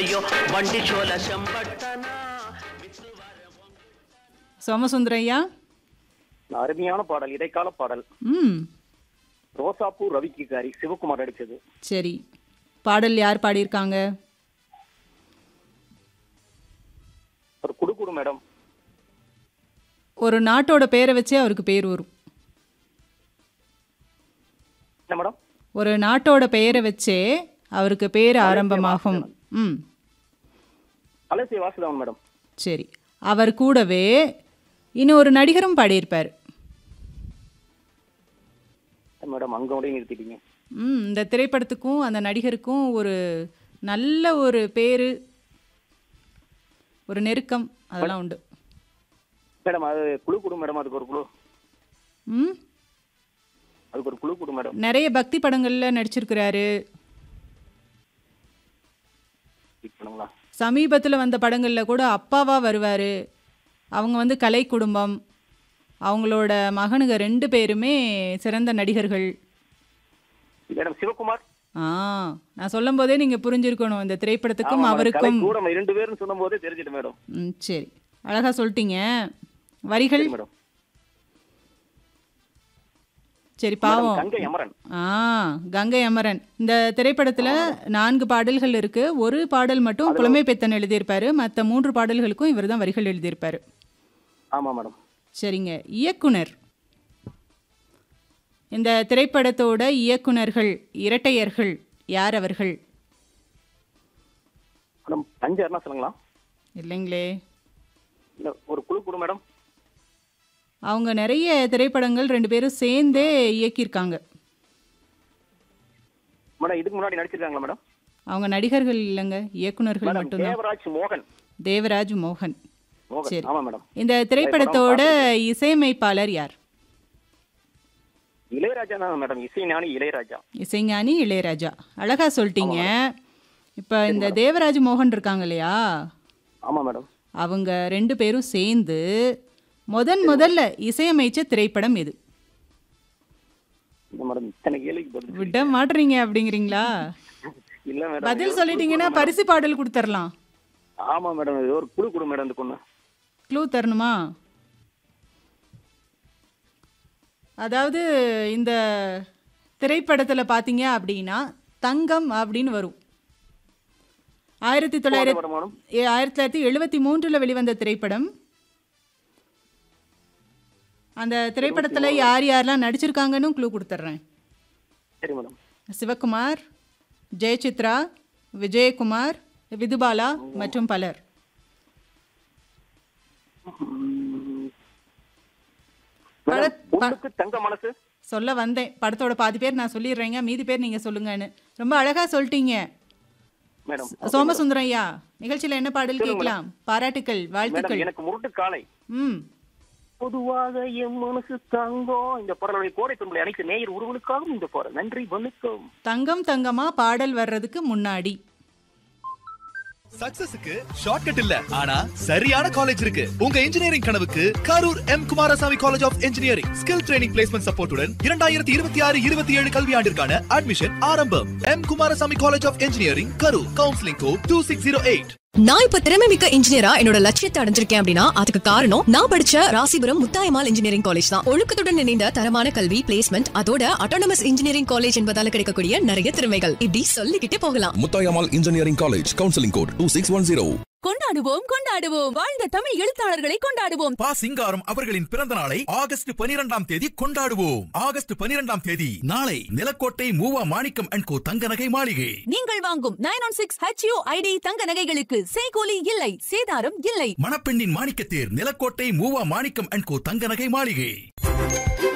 అయ్యో బండి చోల చెంబట్టనా சோமசுந்தரையா அருமையான பாடல் இடைக்கால பாடல் ம் ரோசாப்பூ ரவிக்கிகாரி சிவகுமார் அடிச்சது சரி பாடல் யார் பாடியிருக்காங்க ஒரு குடு குடு மேடம் ஒரு நாட்டோட பேரை வச்சே அவருக்கு பேர் வரும் என்ன மேடம் ஒரு நாட்டோட பெயரை வச்சே அவருக்கு பேர் ஆரம்பமாகும் ம் அலசிய வாசுதேவன் மேடம் சரி அவர் கூடவே இன்னும் ஒரு நடிகரும் பாடியிருப்பார் மேடம் அங்க உடைய நிறுத்திட்டீங்க ம் இந்த திரைப்படத்துக்கும் அந்த நடிகருக்கும் ஒரு நல்ல ஒரு பேர் ஒரு நெருக்கம் அதெல்லாம் உண்டு மேடம் அது குழு குடு மேடம் அதுக்கு ஒரு குழு ம் அதுக்கு ஒரு குழு குடு மேடம் நிறைய பக்தி படங்களில் நடிச்சிருக்கிறாரு கிளிக் பண்ணுங்களா சமீபத்தில் வந்த படங்களில் கூட அப்பாவா வருவார் அவங்க வந்து கலை குடும்பம் அவங்களோட மகனுங்க ரெண்டு பேருமே சிறந்த நடிகர்கள் மேடம் சிவகுமார் ஆ நான் சொல்லும் போதே நீங்கள் புரிஞ்சிருக்கணும் இந்த திரைப்படத்துக்கும் ஆமா, மேடம். அவருக்கும் கலை கூட இரண்டு பேரும் சொல்லும் போதே தெரிஞ்சிட்டு மேடம் ம் சரி அழகாக சொல்லிட்டீங்க வரிகள் சரி, மேடம் சரி மேடம், பாவம் கங்கை அமரன் ஆ கங்கை அமரன் இந்த திரைப்படத்தில் நான்கு பாடல்கள் இருக்கு ஒரு பாடல் மட்டும் புலமை பெத்தன் எழுதியிருப்பாரு மற்ற மூன்று பாடல்களுக்கும் இவர் தான் வரிகள் எழுதியிருப்பாரு ஆமா மேடம் சரிங்க இயக்குனர் இந்த திரைப்படத்தோட இயக்குனர்கள் இரட்டையர்கள் யார் அவர்கள் மேடம் அஞ்சு அருணாசலங்களா இல்லைங்களே இல்ல ஒரு குழு குடு மேடம் அவங்க நிறைய திரைப்படங்கள் ரெண்டு பேரும் சேர்ந்தே இயக்கியிருக்காங்க மேடம் இதுக்கு முன்னாடி நடிச்சிருக்காங்களா மேடம் அவங்க நடிகர்கள் இல்லைங்க இயக்குனர்கள் மேடம் மட்டும்தான் தேவராஜ் மோகன் தேவராஜ் மோகன் மோகன் சரி. ஆமா மேடம் இந்த திரைப்படத்தோட இசையமைப்பாளர் யார் இளையராஜா தான் மேடம் இசை ஞானி இளையராஜா இசைஞானி இளையராஜா அழகா சொல்லிட்டீங்க இப்போ இந்த தேவராஜ் மோகன் இருக்காங்க இல்லையா ஆமா மேடம் அவங்க ரெண்டு பேரும் சேர்ந்து முதன் முதல்ல இசையமைச்ச திரைப்படம் இது இந்த மேடம் இத்தனை கேள்விக்கு பதில் விட மாட்டுறீங்க அப்படிங்கிறீங்களா இல்ல மேடம் பதில் சொல்லிட்டீங்கன்னா பரிசு பாடல் கொடுத்துர்லாம் ஆமா மேடம் இது ஒரு குழு குடு மேடம் இந்த பொண்ணு க்ளூ தரணுமா அதாவது இந்த திரைப்படத்தில் பார்த்தீங்க அப்படின்னா தங்கம் அப்படின்னு வரும் ஆயிரத்தி தொள்ளாயிரத்தி மேடம் மேடம் ஏ- ஆயிரத்தி தொள்ளாயிரத்தி எழுபத்தி மூன்றில் வெளிவந்த திரைப்படம் அந்த திரைப்படத்தில் யார் யாரெல்லாம் நடிச்சிருக்காங்கன்னு க்ளூ கொடுத்துட்றேன் சரி மேடம் சிவகுமார் ஜெயசித்ரா விஜயகுமார் விதுபாலா மற்றும் பலர் மேடம் பொண்ணுக்கு தங்க மனசு சொல்ல வந்தேன் படத்தோட பாதி பேர் நான் சொல்லிடுறேங்க மீதி பேர் நீங்கள் சொல்லுங்கன்னு ரொம்ப அழகாக சொல்லிட்டீங்க மேடம் சோமசுந்தரம் ஐயா நிகழ்ச்சியில் என்ன பாடல் கேட்கலாம் பாராட்டுக்கள் மேடம் வாழ்த்துக்கள் எனக்கு முரட்டு காலை ம் பொதுவாக என் மனசு தங்கம் இந்த பாடலுடைய கோடை துன்பலை அனைத்து நேயர் உறவுகளுக்காகவும் இந்த பாடல் நன்றி வணக்கம் தங்கம் தங்கமா பாடல் வர்றதுக்கு முன்னாடி சக்சஸுக்கு ஷார்ட்கட் இல்ல ஆனா சரியான காலேஜ் இருக்கு உங்க இன்ஜினியரிங் கனவுக்கு Karur M Kumarasamy college of engineering skill training placement சப்போர்ட்டுடன் இரண்டாயிரத்தி இருபத்தி ஆறு இருபத்தி ஏழு கல்வியாண்டிற்கான அட்மிஷன் ஆரம்பம் M Kumarasamy college of engineering Karur counselling code two six zero eight நான் இப்ப திறமை மிக்க இன்ஜினியரா என்னோட லட்சியத்தை அடைஞ்சிருக்கேன் அப்படின்னா அதுக்கு காரணம் நான் படிச்ச ராசிபுரம் முத்தாயமால் இன்ஜினியரிங் காலேஜ் தான் ஒழுக்கத்துடன் இணைந்த தரமான கல்வி பிளேஸ்மெண்ட் அதோட அட்டானமஸ் இன்ஜினியரிங் காலேஜ் என்பதால கிடைக்கக்கூடிய நிறைய திறமைகள் இப்படி சொல்லிக்கிட்டே போகலாம் Muthayammal engineering college counselling code two six one zero கொண்டாடுவோம் கொண்டாடுவோம் வாழ்ந்த தமிழ் எழுத்தாளர்களை கொண்டாடுவோம் பா சிங்காரம் அவர்களின் பிறந்த நாளை ஆகஸ்ட் பனிரெண்டாம் தேதி கொண்டாடுவோம் ஆகஸ்ட் பனிரெண்டாம் தேதி நாளை நிலக்கோட்டை மூவா மாணிக்கம் அண்ட் கோ தங்க நகை மாளிகை நீங்கள் வாங்கும் nine one six HU ID தங்க நகைகளுக்கு செய்கூலி இல்லை சேதாரம் இல்லை மணப்பெண்ணின் மாணிக்கத்தேர் நிலக்கோட்டை மூவா மாணிக்கம் அண்ட் கோ தங்க நகை மாளிகை